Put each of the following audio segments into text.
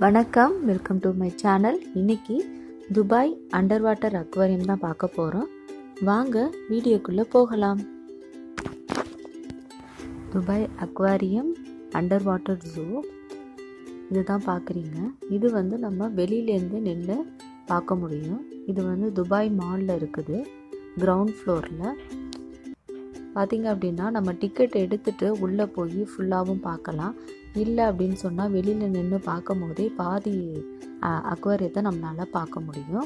வணக்கம் welcome to my channel இன்னைக்கு Dubai underwater aquarium தான் பார்க்க போகிறோம் வாங்க வீடியோக்குள்ளே போகலாம் Dubai aquarium underwater zoo இதுதான் பார்க்குறீங்க இது வந்து நம்ம வெளியிலேருந்து நின்று பார்க்க முடியும் இது வந்து துபாய் மாலில் இருக்குது கிரவுண்ட் ஃப்ளோரில் பார்த்தீங்க அப்படின்னா நம்ம டிக்கெட் எடுத்துகிட்டு உள்ளே போய் ஃபுல்லாகவும் பார்க்கலாம் இல்லை அப்படின்னு சொன்னால் வெளியில் நின்று பார்க்கும் போதே பாதி அக்வாரியத்தை நம்மளால் பார்க்க முடியும்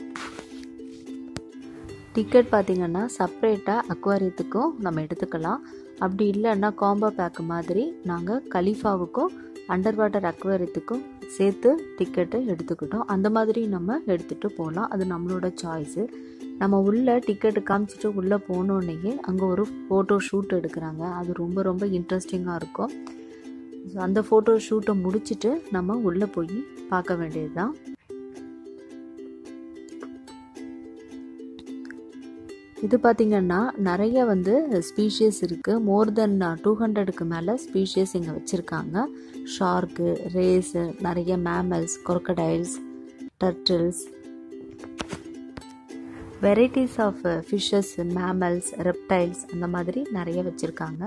டிக்கெட் பார்த்திங்கன்னா செப்ரேட்டாக அக்வாரியத்துக்கும் நம்ம எடுத்துக்கலாம் அப்படி இல்லைன்னா காம்போ பேக் மாதிரி நாங்கள் கலிஃபாவுக்கும் அண்டர் வாட்டர் அக்வாரியத்துக்கும் சேர்த்து டிக்கெட்டு எடுத்துக்கிட்டோம் அந்த மாதிரி நம்ம எடுத்துகிட்டு போகலாம் அது நம்மளோட சாய்ஸு நம்ம உள்ளே டிக்கெட்டு காமிச்சிட்டு உள்ளே போனோடனேயே அங்கே ஒரு ஃபோட்டோ ஷூட் எடுக்கிறாங்க அது ரொம்ப ரொம்ப இன்ட்ரெஸ்டிங்காக இருக்கும் ஸோ அந்த ஃபோட்டோ ஷூட்டை முடிச்சுட்டு நம்ம உள்ளே போய் பார்க்க வேண்டியது தான் இது பார்த்திங்கன்னா நிறைய வந்து ஸ்பீஷியஸ் இருக்குது மோர் தென் டூ ஹண்ட்ரடுக்கு மேலே ஸ்பீஷியஸ் இங்கே வச்சுருக்காங்க ஷார்க்கு ரேஸு நிறைய mammals crocodiles turtles varieties of fishes mammals reptiles அந்த மாதிரி நிறைய வச்சுருக்காங்க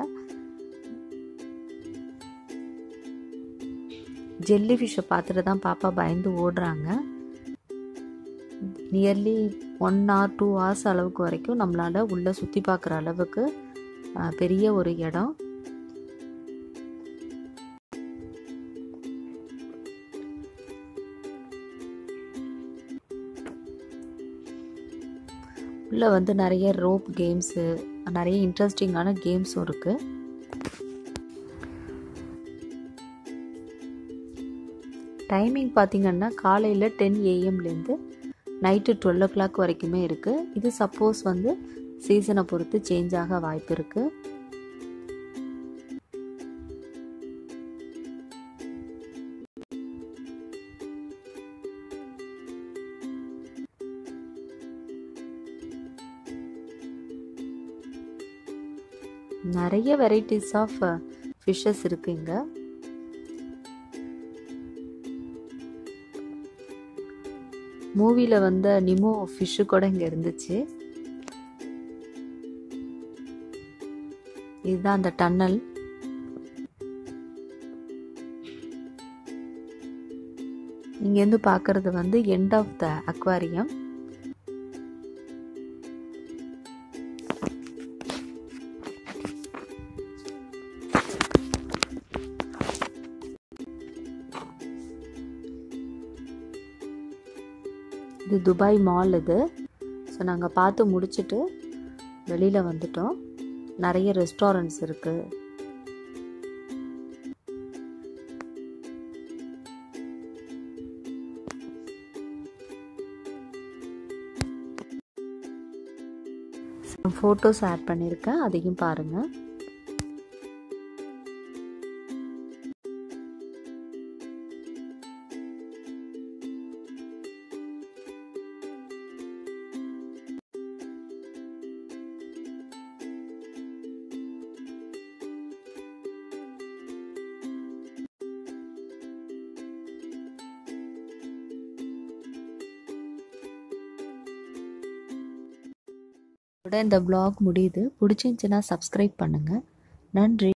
ஜெல்லி ஃபிஷ்ஷை பார்த்துட்டு தான் பாப்பா பயந்து ஓடுறாங்க nearly one or two hours அளவுக்கு வரைக்கும் நம்மளால் உள்ளே சுற்றி பார்க்குற அளவுக்கு பெரிய ஒரு இடம் உள்ளே வந்து நிறைய ரோப் கேம்ஸு நிறைய இன்ட்ரெஸ்டிங்கான கேம்ஸும் இருக்குது டைமிங் பார்த்திங்கன்னா காலையில் டென் ஏஎம்லேருந்து நைட்டு டுவெல் ஓ கிளாக் வரைக்குமே இருக்குது இது சப்போஸ் வந்து சீசனை பொறுத்து சேஞ்ச் ஆக வாய்ப்பு இருக்குது நிறைய வெரைட்டிஸ் ஆஃப் ஃபிஷ்ஷஸ் இருக்குது இங்கே மூவியில் வந்த நிமோ ஃபிஷ்ஷு கூட இங்கே இருந்துச்சு இதுதான் அந்த டன்னல் இங்கேருந்து பார்க்குறது வந்து எண்ட் ஆஃப் த அக்வாரியம் இது துபாய் மால் இது ஸோ நாங்கள் பார்த்து முடிச்சுட்டு வெளியில் வந்துட்டோம் நிறைய ரெஸ்டாரண்ட்ஸ் இருக்குது ஃபோட்டோஸ் ஆட் பண்ணியிருக்கேன் அதையும் பாருங்கள் இந்த ப்ளாக் முடியுது பிடிச்சிருந்துச்சுன்னா சப்ஸ்கிரைப் பண்ணுங்கள் நன்றி